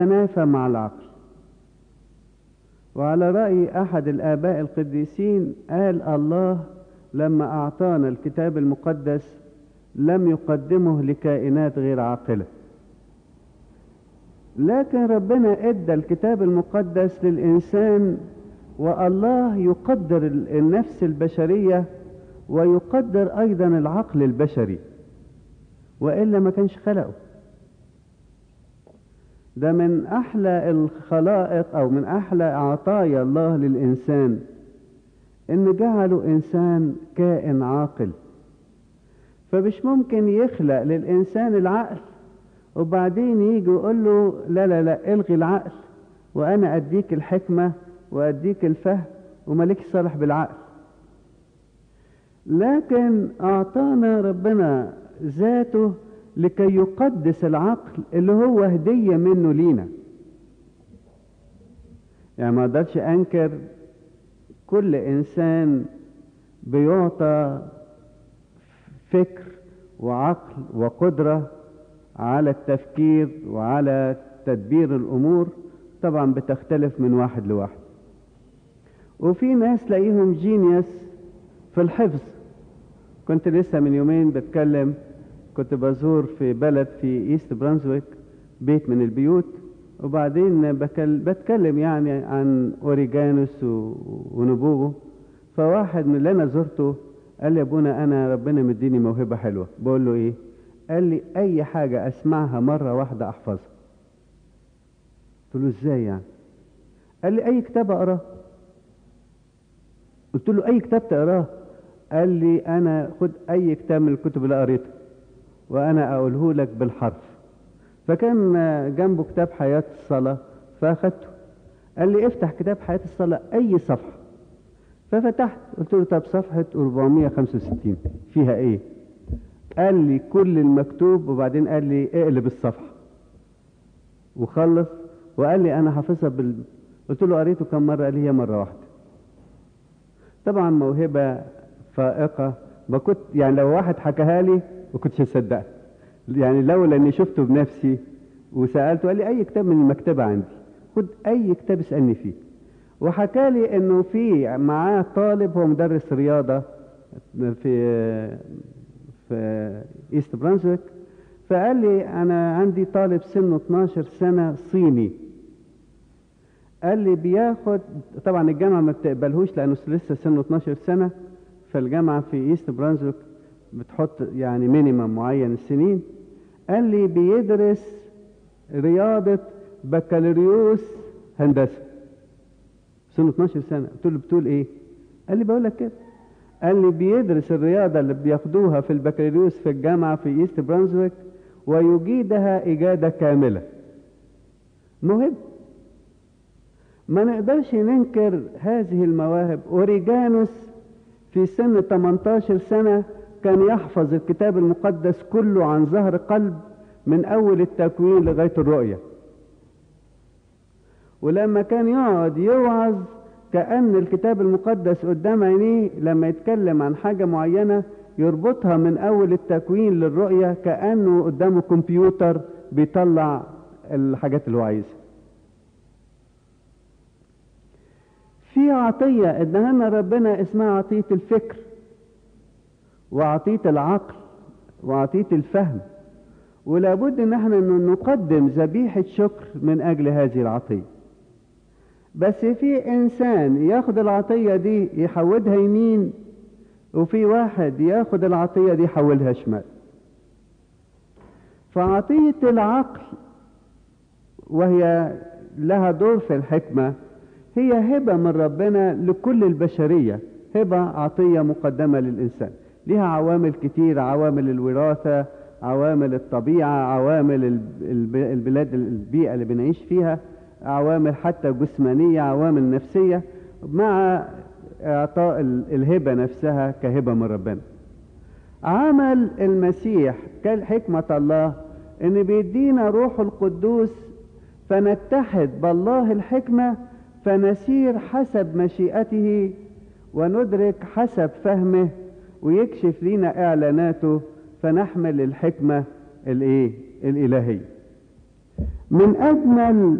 تنافى مع العقل وعلى رأي أحد الآباء القديسين قال الله لما أعطانا الكتاب المقدس لم يقدمه لكائنات غير عاقلة لكن ربنا ادى الكتاب المقدس للإنسان والله يقدر النفس البشرية ويقدر أيضا العقل البشري وإلا ما كانش خلقه ده من أحلى الخلائق أو من أحلى عطايا الله للإنسان إن جعله إنسان كائن عاقل فمش ممكن يخلق للإنسان العقل وبعدين يجي يقول له لا لا لا الغي العقل وأنا أديك الحكمة وأديك الفهم ومالكش صالح بالعقل لكن أعطانا ربنا ذاته لكي يقدس العقل اللي هو هدية منه لينا يعني ما اقدرش انكر كل انسان بيعطى فكر وعقل وقدرة على التفكير وعلى تدبير الامور طبعا بتختلف من واحد لواحد وفي ناس تلاقيهم جينيوس في الحفظ كنت لسه من يومين بتكلم كنت بزور في بلد في ايست برانزويك بيت من البيوت وبعدين بتكلم يعني عن اوريجانوس ونبوغه فواحد من اللي انا زرته قال لي يا ابونا انا ربنا مديني موهبه حلوه بقول له ايه قال لي اي حاجه اسمعها مره واحده احفظها قلت له ازاي يعني قال لي اي كتاب اقراه قلت له اي كتاب تقراه قال لي انا خد اي كتاب من الكتب اللي قريتها وانا اقوله لك بالحرف فكان جنبه كتاب حياة الصلاة فاخدته قال لي افتح كتاب حياة الصلاة اي صفحة ففتحت قلت له طب صفحة 465 فيها ايه قال لي كل المكتوب وبعدين قال لي اقلب الصفحة وخلص وقال لي انا حافظها بال قلت له قريته كم مرة قال لي هي مرة واحدة طبعا موهبة فائقة ما كنت يعني لو واحد حكاها لي ما كنتش اصدقها يعني لولا اني شفته بنفسي وسالته قال لي اي كتاب من المكتبه عندي خد اي كتاب اسالني فيه وحكى لي انه في معاه طالب هو مدرس رياضه في في ايست برانزويك فقال لي انا عندي طالب سنه 12 سنه صيني قال لي بياخد طبعا الجامعه ما بتقبلهوش لانه لسه سنه 12 سنه فالجامعه في ايست برانزويك بتحط يعني مينيمم معين السنين قال لي بيدرس رياضة بكالوريوس هندسة سنه 12 سنة قلت له بتقول ايه قال لي بقول لك كده قال لي بيدرس الرياضة اللي بياخدوها في البكالوريوس في الجامعة في ايست برانزويك ويجيدها إجادة كاملة مهم ما نقدرش ننكر هذه المواهب أوريجانوس في سن 18 سنة كان يحفظ الكتاب المقدس كله عن ظهر قلب من أول التكوين لغاية الرؤية ولما كان يقعد يوعظ كأن الكتاب المقدس قدام عينيه لما يتكلم عن حاجة معينة يربطها من أول التكوين للرؤية كأنه قدامه كمبيوتر بيطلع الحاجات اللي هو عايزها في عطية اداها لنا ربنا اسمها عطية الفكر وعطية العقل وعطية الفهم ولابد ان احنا نقدم ذبيحة شكر من اجل هذه العطية بس في انسان ياخد العطية دي يحودها يمين وفي واحد ياخد العطية دي يحولها شمال فعطية العقل وهي لها دور في الحكمة هي هبة من ربنا لكل البشرية هبة عطية مقدمة للإنسان لها عوامل كتير عوامل الوراثة عوامل الطبيعة عوامل البلاد البيئة اللي بنعيش فيها عوامل حتى جسمانية عوامل نفسية مع إعطاء الهبة نفسها كهبة من ربنا عمل المسيح كالحكمة الله ان بيدينا روح القدوس فنتحد بالله الحكمة فنسير حسب مشيئته وندرك حسب فهمه ويكشف لنا اعلاناته فنحمل الحكمة الايه الالهية من أجمل